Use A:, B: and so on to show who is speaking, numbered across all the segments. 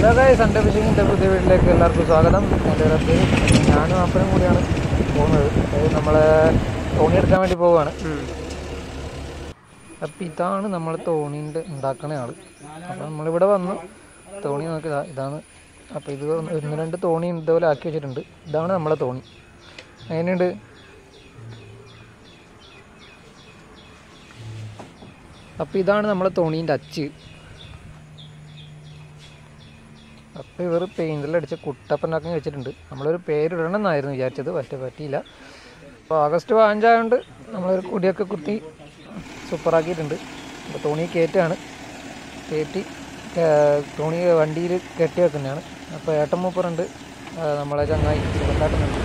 A: hello ഗായ് Sunday ഫിഷിങ്ങിൻ്റെ പുതിയ വീട്ടിലേക്ക് എല്ലാവർക്കും സ്വാഗതം എൻ്റെ റബ്ബി ഞാനും അപ്പനും കൂടിയാണ് പോകുന്നത് അതായത് നമ്മളെ തോണി എടുക്കാൻ വേണ്ടി പോവുകയാണ് അപ്പം ഇതാണ് നമ്മൾ തോണീൻ്റെ ഉണ്ടാക്കണ ആൾ അപ്പം നമ്മളിവിടെ വന്നു തോണി നോക്കി ഇതാ ഇതാണ് അപ്പോൾ ഇത് ഒന്ന് ഒന്ന് രണ്ട് തോണി ഇതുപോലെ ആക്കി വെച്ചിട്ടുണ്ട് ഇതാണ് നമ്മളെ തോണി എങ്ങനെയുണ്ട് അപ്പോൾ ഇതാണ് നമ്മളെ തോണീൻ്റെ അച്ച് അപ്പോൾ ഇവർ പെയിൻറ്റിൽ അടിച്ച കുട്ടപ്പനാക്കി വെച്ചിട്ടുണ്ട് നമ്മളൊരു പേരിടണം എന്നായിരുന്നു വിചാരിച്ചത് പക്ഷേ പറ്റിയില്ല അപ്പോൾ ആഗസ്റ്റ് പതിനഞ്ചായതുകൊണ്ട് നമ്മളൊരു കുടിയൊക്കെ കുത്തി സൂപ്പറാക്കിയിട്ടുണ്ട് അപ്പോൾ തോണി കയറ്റാണ് കയറ്റി ഏർ തോണി വണ്ടിയിൽ കെട്ടി വെക്കുന്നതാണ് അപ്പോൾ ഏട്ടൻ മൂപ്പറുണ്ട് ആ, നമ്മളെ ചങ്ങായി സുഖത്താട്ടുന്നുണ്ട്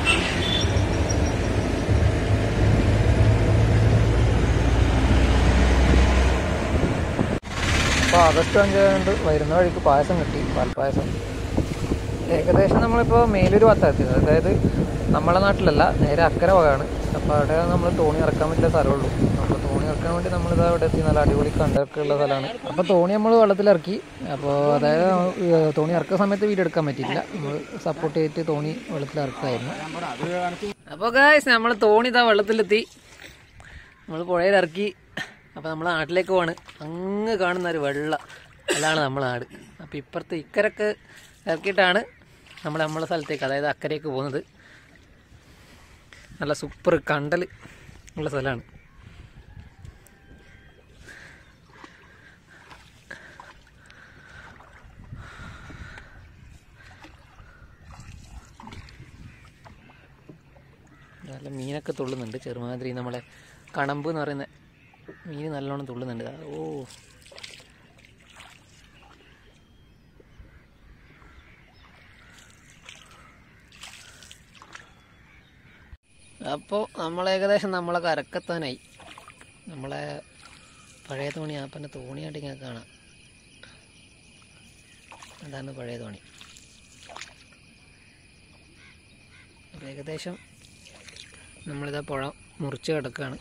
A: അപ്പോൾ ആഗസ്റ്റ് അഞ്ചായതുകൊണ്ട് വരുന്ന വഴിക്ക് പായസം കിട്ടി പാൽപ്പായസം ഏകദേശം നമ്മളിപ്പോൾ മേലൊരു ഭാഗത്തെത്തിയത് അതായത് നമ്മളെ നാട്ടിലല്ല നേരെ അക്കരെ വകയാണ് അപ്പോൾ അവിടെ നമ്മൾ തോണി ഇറക്കാൻ പറ്റിയ സ്ഥലമുള്ളൂ അപ്പോൾ തോണി ഇറക്കാൻ വേണ്ടി നമ്മളിത് അവിടെ എത്തി നല്ല അടിപൊളി കണ്ടൊക്കെ ഉള്ള സ്ഥലമാണ് അപ്പോൾ തോണി നമ്മൾ വെള്ളത്തിലിറക്കി അപ്പോൾ അതായത് ഏർ തോണി ഇറക്കുന്ന സമയത്ത് വീഡിയോ എടുക്കാൻ പറ്റിയില്ല നമ്മൾ സപ്പോർട്ട് ചെയ്തിട്ട് തോണി വെള്ളത്തിലിറക്കായിരുന്നു അപ്പോൾ ഗായ്സ് നമ്മൾ തോണി ഇതാ വെള്ളത്തിലെത്തി നമ്മൾ പുഴയിലിറക്കി അപ്പോൾ നമ്മൾ നാട്ടിലേക്ക് പോവാണ് അങ്ങ് കാണുന്ന ഒരു വെള്ള അതാണ് നമ്മളെ നാട് അപ്പോൾ ഇപ്പുറത്ത് ഇക്കരക്ക് ഇറക്കിയിട്ടാണ് നമ്മൾ നമ്മളെ സ്ഥലത്തേക്ക് അതായത് അക്കരയ്ക്ക് പോകുന്നത് നല്ല സൂപ്പർ കണ്ടൽ ഉള്ള സ്ഥലമാണ് നല്ല മീനൊക്കെ തുള്ളുന്നുണ്ട് ചെറുമാതിരി നമ്മളെ കണമ്പ് എന്ന് പറയുന്ന മീൻ നല്ലോണം തുള്ളുന്നുണ്ട് ദാ, ഓ അപ്പോൾ നമ്മൾ ഏകദേശം നമ്മളെ കരക്കെത്താനായി നമ്മളെ പഴയ തോണി ആ പിന്നെ തോണിയായിട്ട് ഇങ്ങനെ കാണാം അതാണ് പഴയ തോണി അപ്പോൾ ഏകദേശം നമ്മളിതാ പുഴ മുറിച്ച് കിടക്കുകയാണ്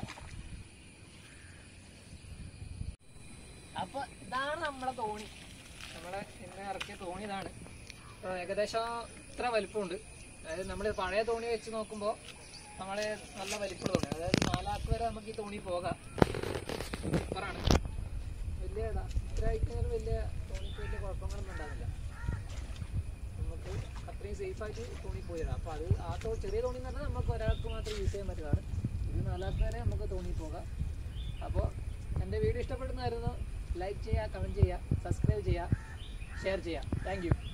A: അപ്പോൾ ഇതാണ് നമ്മളെ തോണി നമ്മളെ ഇന്ന് ഇറക്കിയ തോണി ഇതാണ് അപ്പോൾ ഏകദേശം ഇത്ര വലിപ്പമുണ്ട് അതായത് നമ്മൾ പഴയ തോണി വെച്ച് നോക്കുമ്പോൾ നമ്മളെ നല്ല വലിപ്പമുള്ള തോണി അതായത് നാലാക്ക് വരെ നമുക്ക് ഈ തോണി പോകാം സൂപ്പറാണ് വലിയ ഇതാ ഇത്ര ആയിക്കഴിഞ്ഞാൽ വലിയ തോണിക്ക് വലിയ കുഴപ്പങ്ങളൊന്നും ഉണ്ടാവില്ല നമുക്ക് അത്രയും സേഫായിട്ട് തോണി പോയിടാം അപ്പോൾ അത് ആ തോ ചെറിയ തോണി എന്ന് പറഞ്ഞാൽ നമുക്ക് ഒരാൾക്ക് മാത്രം യൂസ് ചെയ്യാൻ പറ്റുന്നതാണ് ഇത് നാലാൾക്ക് വരെ നമുക്ക് തോണി പോകാം അപ്പോൾ എൻ്റെ വീഡിയോ ഇഷ്ടപ്പെടുന്നതായിരുന്നു ലൈക്ക് ചെയ്യുക കമൻറ്റ് ചെയ്യുക സബ്സ്ക്രൈബ് ചെയ്യുക ഷെയർ ചെയ്യുക താങ്ക് യു